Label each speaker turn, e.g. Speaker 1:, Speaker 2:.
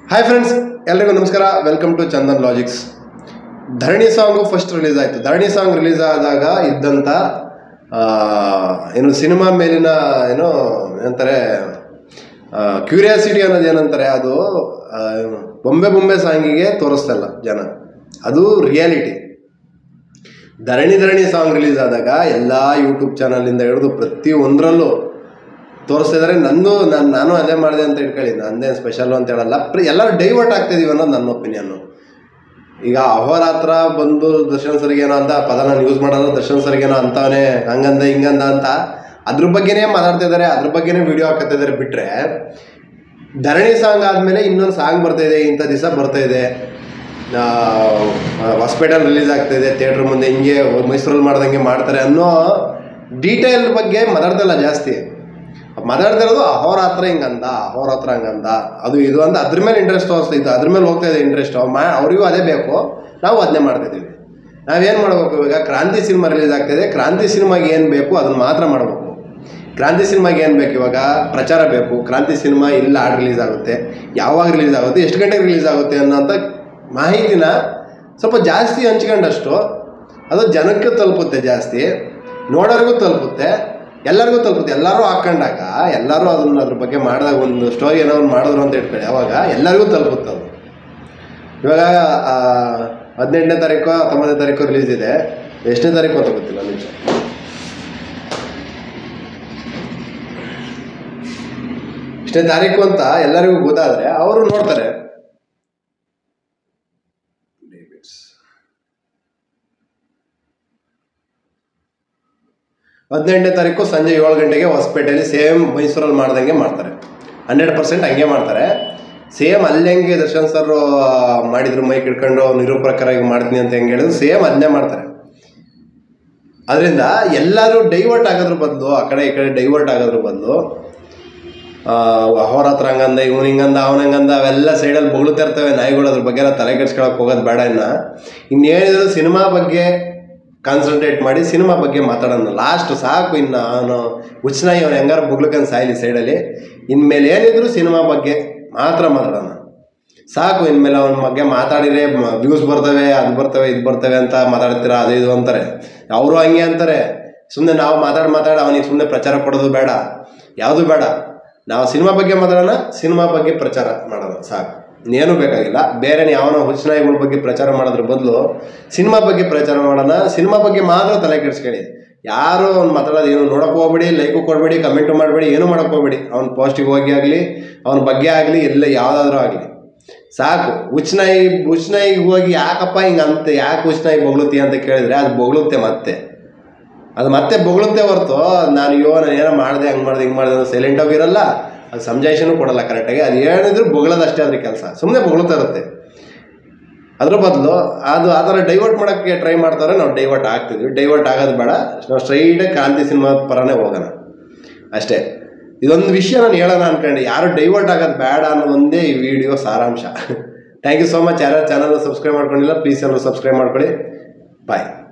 Speaker 1: hi friends ಎಲ್ರಿಗೂ ನಮಸ್ಕಾರ welcome to Chandan Logics Dharani song first release ಆಯಿತು ಧರಣಿ ಸಾಂಗ್ ರಿಲೀಸ್ ಆದಾಗ ಇದ್ದಂಥ ಆ, ಏನು ಸಿನಿಮಾ ಮೇಲಿನ ಏನು ಏನಂತಾರೆ ಕ್ಯೂರಿಯಾಸಿಟಿ ಅನ್ನೋದು ಏನಂತಾರೆ ಅದು ಆ, ಬೊಂಬೆ ಬೊಂಬೆ ಸಾಂಗಿಗೆ ತೋರಿಸ್ತಾ ಇಲ್ಲ ಜನ ಅದು reality Dharani Dharani song release ಆದಾಗ ಎಲ್ಲ ಯೂಟ್ಯೂಬ್ ಚಾನಲಿಂದ ಹಿಡಿದು ಪ್ರತಿ ಒಂದರಲ್ಲೂ ತೋರಿಸ್ತಾ ಇದ್ದಾರೆ ನಂದು ನಾನು ನಾನು ಅದೇ ಮಾಡಿದೆ ಅಂತ ಇಟ್ಕೊಳ್ಳಿ ನಂದೇನು ಸ್ಪೆಷಲ್ ಅಂತ ಹೇಳಲ್ಲ ಪ್ರ ಎಲ್ಲರೂ ಡೈವರ್ಟ್ ಆಗ್ತಿದೀವಿ ಅನ್ನೋದು ನನ್ನ ಒಪಿನಿಯನ್ನು ಈಗ ಅಹೋರಾತ್ರ ಬಂದು ದರ್ಶನ್ ಸರ್ಗೇನೋ ಅಂತ ಪದ ನಾನು ಯೂಸ್ ಮಾಡೋದು ದರ್ಶನ್ ಸರ್ಗೇನೋ ಅಂತವನೇ ಹಂಗಂದ ಹಿಂಗಂದ ಅಂತ ಅದ್ರ ಬಗ್ಗೆನೇ ಮಾತಾಡ್ತಾ ಇದ್ದಾರೆ ಅದ್ರ ಬಗ್ಗೆನೇ ವಿಡಿಯೋ ಹಾಕತ್ತಾ ಇದ್ದಾರೆ ಬಿಟ್ಟರೆ ಧರಣಿ ಸಾಂಗ್ ಆದಮೇಲೆ ಇನ್ನೊಂದು ಸಾಂಗ್ ಬರ್ತಾ ಇದೆ ಇಂಥ ದಿವಸ ಬರ್ತಾ ಇದೆ ಹಾಸ್ಪಿಟಲ್ ರಿಲೀಸ್ ಆಗ್ತಾ ಇದೆ ಥಿಯೇಟ್ರ್ ಮುಂದೆ ಹಿಂಗೆ ಮೈಸೂರಲ್ಲಿ ಮಾಡ್ದಂಗೆ ಮಾಡ್ತಾರೆ ಅನ್ನೋ ಡೀಟೇಲ್ ಬಗ್ಗೆ ಮಾತಾಡ್ತಲ್ಲ ಜಾಸ್ತಿ ಮಾತಾಡ್ತಾ ಇರೋದು ಅಹೋರಾತ್ರ ಹಿಂಗಂದ ಅಹೋರಾತ್ರ ಹಂಗಂದ ಅದು ಇದು ಅಂತ ಅದ್ರ ಮೇಲೆ ಇಂಟ್ರೆಸ್ಟ್ ತೋರಿಸ್ತಾ ಇತ್ತು ಅದ್ರ ಮೇಲೆ ಹೋಗ್ತಾ ಇದೆ ಇಂಟ್ರೆಸ್ಟ್ ಮಾ ಅವರಿಗೂ ಅದೇ ಬೇಕು ನಾವು ಅದನ್ನೇ ಮಾಡ್ತಿದ್ದೀವಿ ನಾವೇನು ಮಾಡಬೇಕು ಇವಾಗ ಕ್ರಾಂತಿ ಸಿನಿಮಾ ರಿಲೀಸ್ ಆಗ್ತಿದೆ ಕ್ರಾಂತಿ ಸಿನಿಮಾಗೆ ಏನು ಬೇಕು ಅದನ್ನ ಮಾತ್ರ ಮಾಡಬೇಕು ಕ್ರಾಂತಿ ಸಿನಿಮಾಗೆ ಏನು ಬೇಕು ಇವಾಗ ಪ್ರಚಾರ ಬೇಕು ಕ್ರಾಂತಿ ಸಿನಿಮಾ ಇಲ್ಲ ಆಡ್ ರಿಲೀಸ್ ಆಗುತ್ತೆ ಯಾವಾಗ ರಿಲೀಸ್ ಆಗುತ್ತೆ ಎಷ್ಟು ಗಂಟೆಗೆ ರಿಲೀಸ್ ಆಗುತ್ತೆ ಅನ್ನೋಂಥ ಮಾಹಿತಿನ ಸ್ವಲ್ಪ ಜಾಸ್ತಿ ಹಂಚ್ಕೊಂಡಷ್ಟು ಅದು ಜನಕ್ಕೆ ತಲುಪುತ್ತೆ ಜಾಸ್ತಿ ನೋಡೋರಿಗೂ ತಲುಪುತ್ತೆ ಎಲ್ಲರಿಗೂ ತಲುಪುತ್ತೆ ಎಲ್ಲರೂ ಹಾಕೊಂಡಾಗ ಎಲ್ಲರೂ ಅದನ್ನ ಅದ್ರ ಬಗ್ಗೆ ಮಾಡಿದಾಗ ಒಂದು ಸ್ಟೋರಿ ಏನೋ ಒಂದು ಮಾಡಿದ್ರು ಅಂತ ಇಟ್ಕೊಳ್ಳಿ ಅವಾಗ ಎಲ್ಲರಿಗೂ ತಲುಪುತ್ತೆ ಅದು ಇವಾಗ ಆ, ಹದಿನೆಂಟನೇ ತಾರೀಕು ಹತ್ತೊಂಬತ್ತನೇ ತಾರೀಕು ರಿಲೀಸ್ ಇದೆ ಎಷ್ಟನೇ ತಾರೀಕು ಅಂತ ಗೊತ್ತಿಲ್ಲ ನಿಮಿಷ ಇಷ್ಟನೇ ತಾರೀಕು ಅಂತ ಎಲ್ಲರಿಗೂ ಗೊತ್ತಾದ್ರೆ ಅವರು ನೋಡ್ತಾರೆ ಹದಿನೆಂಟನೇ ತಾರೀಕು ಸಂಜೆ ಏಳು ಗಂಟೆಗೆ ಹೊಸಪೇಟೆಯಲ್ಲಿ ಸೇಮ್ ಮೈಸೂರಲ್ಲಿ ಮಾಡ್ದಂಗೆ ಮಾಡ್ತಾರೆ ಹಂಡ್ರೆಡ್ ಪರ್ಸೆಂಟ್ ಹಂಗೆ ಮಾಡ್ತಾರೆ ಸೇಮ್ ಅಲ್ಲಿ ಹೆಂಗೆ ದರ್ಶನ್ ಸರ್ ಮಾಡಿದ್ರು ಮೈಕ್ ಹಿಡ್ಕೊಂಡು ನಿರೂಪಕರಾಗಿ ಮಾಡ್ತೀನಿ ಅಂತ ಹೆಂಗೆ ಹೇಳಿದ್ರು ಸೇಮ್ ಅದನ್ನೇ ಮಾಡ್ತಾರೆ ಅದರಿಂದ ಎಲ್ಲರೂ ಡೈವರ್ಟ್ ಆಗೋದ್ರ ಬದಲು ಆ ಕಡೆ ಈ ಕಡೆ ಡೈವರ್ಟ್ ಆಗೋದ್ರ ಬದಲು ಅವ್ರ ಹತ್ರ ಹಂಗಂದ ಇವ್ನು ಹಿಂಗಂದ ಅವನ ಹಂಗಂದ ಅವೆಲ್ಲ ಸೈಡಲ್ಲಿ ಬೊಗಳುತ್ತಾ ಇರ್ತವೆ ನಾಯಿಗಳು ಅದ್ರ ಬಗ್ಗೆ ಎಲ್ಲ ತಲೆ ಕೆಡ್ಸ್ಕೊಳಕ್ಕೆ ಹೋಗೋದು ಬೇಡ ಇನ್ನ ಇನ್ನೇನಿದ್ರು ಸಿನಿಮಾ ಬಗ್ಗೆ ಕಾನ್ಸಂಟ್ರೇಟ್ ಮಾಡಿ ಸಿನಿಮಾ ಬಗ್ಗೆ ಮಾತಾಡೋಣ ಲಾಸ್ಟ್ ಸಾಕು ಇನ್ನು ಅವನು ಹುಚ್ಚನಾಯಿ ಅವನು ಹೆಂಗಾರು ಬೊಗ್ಲಕ್ಕಂದು ಸಾಯ್ಲಿ ಸೈಡಲ್ಲಿ ಇನ್ಮೇಲೆ ಏನಿದ್ರು ಸಿನಿಮಾ ಬಗ್ಗೆ ಮಾತ್ರ ಮಾತಾಡೋಣ ಸಾಕು ಇನ್ಮೇಲೆ ಅವನ ಬಗ್ಗೆ ಮಾತಾಡಿದ್ರೆ ವ್ಯೂಸ್ ಬರ್ತವೆ ಅದು ಬರ್ತವೆ ಇದು ಬರ್ತವೆ ಅಂತ ಮಾತಾಡ್ತೀರಾ ಅದು ಇದು ಅಂತಾರೆ ಅವರು ಹಂಗೆ ಅಂತಾರೆ ಸುಮ್ಮನೆ ನಾವು ಮಾತಾಡಿ ಮಾತಾಡಿ ಅವನಿಗೆ ಸುಮ್ಮನೆ ಪ್ರಚಾರ ಕೊಡೋದು ಬೇಡ ಯಾವುದು ಬೇಡ ನಾವು ಸಿನಿಮಾ ಬಗ್ಗೆ ಮಾತಾಡೋಣ ಸಿನಿಮಾ ಬಗ್ಗೆ ಪ್ರಚಾರ ಮಾಡೋಣ ಸಾಕು ಇನ್ನೇನು ಬೇಕಾಗಿಲ್ಲ ಬೇರೆ ಯಾವನೋ ಹುಚ್ಚನಾಯಿಗಳ ಬಗ್ಗೆ ಪ್ರಚಾರ ಮಾಡೋದ್ರ ಬದಲು ಸಿನಿಮಾ ಬಗ್ಗೆ ಪ್ರಚಾರ ಮಾಡೋಣ ಸಿನಿಮಾ ಬಗ್ಗೆ ಮಾತ್ರ ತಲೆ ಕೆಡಿಸ್ಕೊಳ್ಳಿ ಯಾರು ಅವ್ನು ಮಾತಾಡೋದು ಏನು ನೋಡಕ್ಕೆ ಹೋಗ್ಬೇಡಿ ಲೈಕು ಕೊಡಬೇಡಿ ಕಮೆಂಟು ಮಾಡಬೇಡಿ ಏನು ಮಾಡಕ್ಕೆ ಹೋಗ್ಬೇಡಿ ಅವ್ನ ಪೋಸ್ಟಿಗೆ ಹೋಗಿ ಆಗಲಿ ಅವನ ಬಗ್ಗೆ ಆಗಲಿ ಎಲ್ಲ ಯಾವುದಾದ್ರೂ ಆಗಲಿ ಸಾಕು ಹುಚ್ಚನಾಯಿ ಹುಚ್ಚನಾಯಿಗೆ ಹೋಗಿ ಯಾಕಪ್ಪ ಹಿಂಗೆ ಅಂತ ಯಾಕೆ ಹುಚ್ಚನಾಯಿ ಬೊಗಳುತ್ತಿ ಅಂತ ಕೇಳಿದ್ರೆ ಅದು ಬೊಗಳುತ್ತೆ ಮತ್ತೆ ಅದು ಮತ್ತೆ ಬೊಗಳುತ್ತೆ ಹೊರ್ತು ನಾನು ಅಯ್ಯೋ ನಾನು ಏನೋ ಮಾಡಿದೆ ಹಂಗೆ ಮಾಡಿದೆ ಹಿಂಗೆ ಮಾಡಿದೆ ಅಂತ ಸೈಲೆಂಟ್ ಆಗಿರಲ್ಲ ಅದು ಸಂಜಾಯಿಷನೂ ಕೊಡಲ್ಲ ಕರೆಕ್ಟಾಗಿ ಅದು ಏನಿದ್ರು ಬೊಗಳದಷ್ಟೇ ಅದ್ರ ಕೆಲಸ ಸುಮ್ಮನೆ ಬೊಗಳುತ್ತಾ ಇರುತ್ತೆ ಅದ್ರ ಬದಲು ಅದು ಆ ಥರ ಡೈವರ್ಟ್ ಮಾಡೋಕ್ಕೆ ಟ್ರೈ ಮಾಡ್ತಾರೆ ನಾವು ಡೈವರ್ಟ್ ಆಗ್ತಿದ್ವಿ ಡೈವರ್ಟ್ ಆಗೋದು ಬೇಡ ನಾವು ಸ್ಟ್ರೈಟಾಗಿ ಕ್ರಾಂತಿ ಸಿನಿಮಾ ಪರನೇ ಹೋಗೋಣ ಅಷ್ಟೇ ಇದೊಂದು ವಿಷಯ ನಾನು ಹೇಳೋಣ ಅನ್ಕೊಂಡೆ ಯಾರು ಡೈವರ್ಟ್ ಆಗೋದು ಬೇಡ ಅನ್ನೋ ಒಂದೇ ಈ ವಿಡಿಯೋ ಸಾರಾಂಶ ಥ್ಯಾಂಕ್ ಯು ಸೋ ಮಚ್ ಯಾರ್ಯಾರು ಚಾನಲ್ನ ಸಬ್ಸ್ಕ್ರೈಬ್ ಮಾಡ್ಕೊಂಡಿಲ್ಲ ಪ್ಲೀಸ್ ಎಲ್ಲರೂ ಸಬ್ಸ್ಕ್ರೈಬ್ ಮಾಡ್ಕೊಳ್ಳಿ ಬಾಯ್